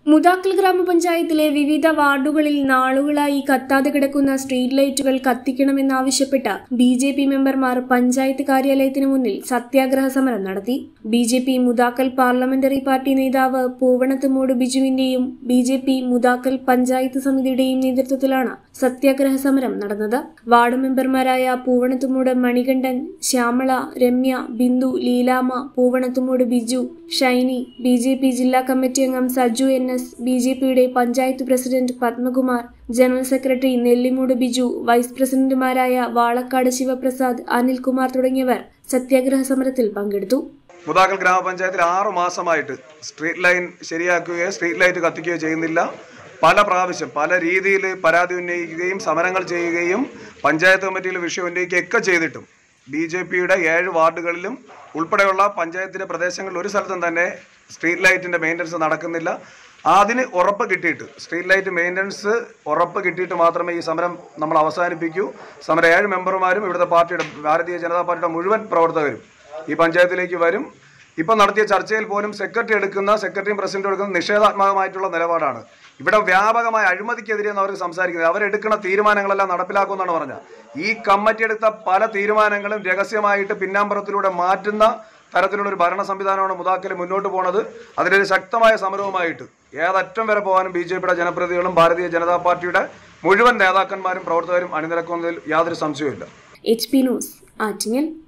മുതാക്കൽ ഗ്രാമപഞ്ചായത്തിലെ വിവിധ വാർഡുകളിൽ നാളുകളായി കത്താതെ കിടക്കുന്ന സ്ട്രീറ്റ് ലൈറ്റുകൾ കത്തിക്കണമെന്നാവശ്യപ്പെട്ട് ബി ജെ പി മെമ്പർമാർ പഞ്ചായത്ത് കാര്യാലയത്തിന് മുന്നിൽ സത്യാഗ്രഹ സമരം നടത്തി B J P Muthakkal parliamentary party നേതാവ് പൂവണത്തുമൂട് ബിജുവിന്റെയും B J P Muthakkal panchayat സമിതിയുടെയും നേതൃത്വത്തിലാണ് സത്യാഗ്രഹ സമരം നടന്നത് വാർഡ് മെമ്പർമാരായ Poovanathumoodu Manikandan Shyamala Remya Bindu Leelamma Poovanathumoodu Biju Shiny B J P ജില്ലാ കമ്മിറ്റി അംഗം Saju N S B J പിയുടെ panchayat president Padmakumar general secretary Nellimoodu Biju vice പ്രസിഡന്റുമാരായ വാളക്കാട് ശിവപ്രസാദ് അനിൽകുമാർ തുടങ്ങിയവർ സത്യാഗ്രഹ സമരത്തിൽ പങ്കെടുത്തു മുതാക്കൽ ഗ്രാമപഞ്ചായത്തിൽ ആറു മാസമായിട്ട് സ്ട്രീറ്റ് ലൈൻ ശരിയാക്കുകയോ സ്ട്രീറ്റ് ലൈറ്റ് കത്തിക്കുകയോ ചെയ്യുന്നില്ല പല പ്രാവശ്യം പല രീതിയിൽ പരാതി ഉന്നയിക്കുകയും സമരങ്ങൾ ചെയ്യുകയും പഞ്ചായത്ത് കമ്മിറ്റിയിൽ വിഷയം ഉന്നയിക്കുകയൊക്കെ ചെയ്തിട്ടും ബി ജെ പിയുടെ ഏഴ് വാർഡുകളിലും ഉൾപ്പെടെയുള്ള പഞ്ചായത്തിൻ്റെ പ്രദേശങ്ങളിൽ ഒരു സ്ഥലത്തും തന്നെ സ്ട്രീറ്റ് ലൈറ്റിൻ്റെ മെയിൻ്റനൻസ് നടക്കുന്നില്ല അതിന് ഉറപ്പ് കിട്ടിയിട്ട് സ്ട്രീറ്റ് ലൈറ്റ് മെയിൻ്റനൻസ് ഉറപ്പ് കിട്ടിയിട്ട് മാത്രമേ ഈ സമരം നമ്മൾ അവസാനിപ്പിക്കൂ സമരം ഏഴ് മെമ്പർമാരും ഇവിടുത്തെ പാർട്ടിയുടെ ഭാരതീയ ജനതാ പാർട്ടിയുടെ മുഴുവൻ പ്രവർത്തകരും ഈ പഞ്ചായത്തിലേക്ക് വരും ഇപ്പം നടത്തിയ ചർച്ചയിൽ പോലും സെക്രട്ടറി എടുക്കുന്ന സെക്രട്ടറിയും പ്രസിഡന്റും എടുക്കുന്ന നിഷേധാത്മകമായിട്ടുള്ള നിലപാടാണ് ഇവിടെ വ്യാപകമായ അഴിമതിക്കെതിരെയാണ് അവർ സംസാരിക്കുന്നത് അവരെടുക്കുന്ന തീരുമാനങ്ങളെല്ലാം നടപ്പിലാക്കുമെന്നാണ് പറഞ്ഞത് ഈ കമ്മിറ്റി എടുത്ത പല തീരുമാനങ്ങളും രഹസ്യമായിട്ട് പിന്നാമ്പുറത്തിലൂടെ മാറ്റുന്ന തരത്തിലുള്ള ഒരു ഭരണ സംവിധാനമാണ് മുതാക്കൽ മുന്നോട്ട് പോണത് അതിലൊരു ശക്തമായ സമരവുമായിട്ട് ഏതറ്റം വരെ പോകാനും ബി ജെ പിയുടെ ജനപ്രതിനിധികളും ഭാരതീയ ജനതാ പാർട്ടിയുടെ മുഴുവൻ നേതാക്കന്മാരും പ്രവർത്തകരും അണിനിരക്കുന്നതിൽ യാതൊരു സംശയവുമില്ല എച്ച് പി ന്യൂസ് ആറ്റിങ്ങൽ